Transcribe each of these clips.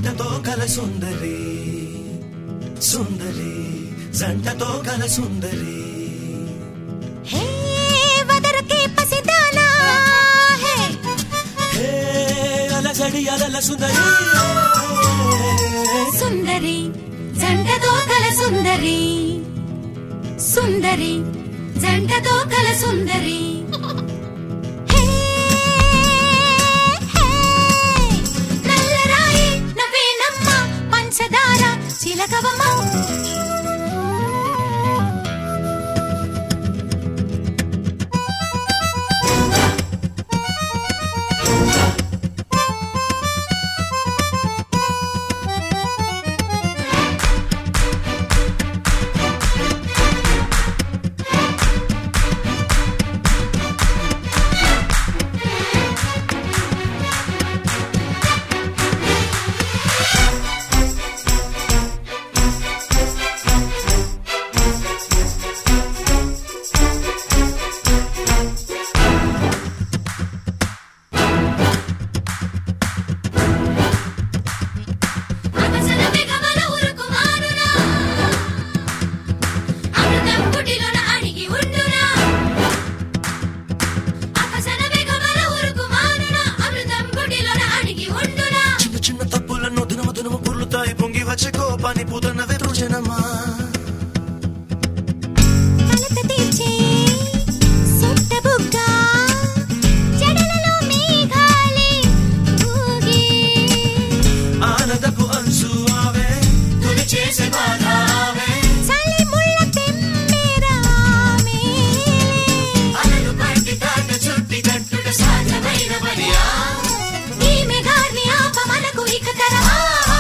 జంటతో కల సుందరి సుందరి జంటతో కల సుందరి హే వదరకే పసిదానా హే హే అలజడి అలల సుందరి సుందరి జంటతో కల సుందరి సుందరి జంటతో కల సుందరి హే, హే, నల్లరాయి నవ్వేనమ్మ పంచదార చిలకవమ్మ అగసన వెగమల ఉరుకుమానునా అమృతం కుటిలోన అడిగి ఉండునా అగసన వెగమల ఉరుకుమానునా అమృతం కుటిలోన అడిగి ఉండునా చిన్న చిన్న తప్పులను దినము దినము పుర్లుతాయి పొంగి వచ్చే కోపాన్ని పూతన్న వెతుజనమా కలత తీర్చే సొట్ట బుగ్గ జడలలో మేఘాలే ఊగే ఆనదపు అంచు ఆవే తుది చేసే బాధ ఆవే చలి ముళ్ళ తెమ్మెరామే అలలు పట్టి తాట చుట్టి కట్టుట సాధ్యమైన పనియా ఈ మెగాన్ని ఆపమనకు ఇక తరమా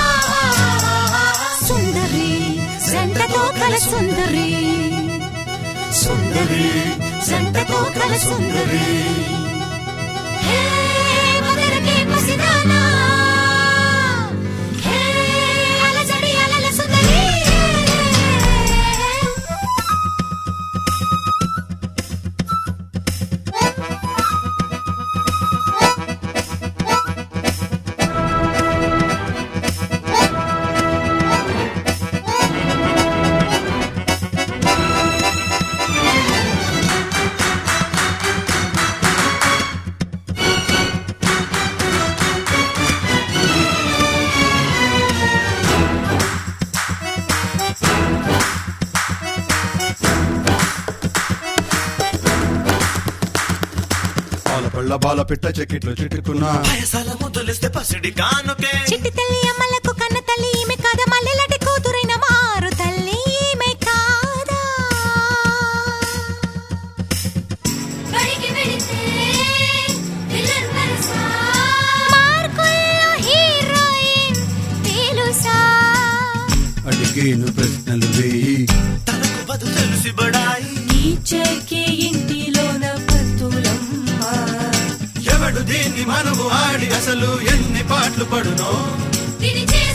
సుందరి జంటతో కల సుందరి సుందరి జంటతో కల సుందరి హే మదరకే పసిదానా హే అలజడి అలల సుందరి పాల పళ్ళ బాల పిట్ట చెక్కిట్లు చిట్టుకున్నా వయసాల ముద్దులిస్తే పసిడి కానుకే చిట్టి తల్లి అమ్మలకు కన్న తల్లి ఈమె కాదా మల్లెలటి కూతురైన మారు తల్లి ఈమె కాదా బడికి వెళితే విలన్ వరసా మార్కుల్లో హీరోయిన్ తెలుసా అడిగేను ప్రశ్నలు వేయి తనకు బదు తెలిసి బడాయి టీచర్కే ఇంటిలోన పత్తులమ్మ ఎవడు దీన్ని మనము ఆడి అసలు ఎన్ని పాటలు పడునో తిరిచే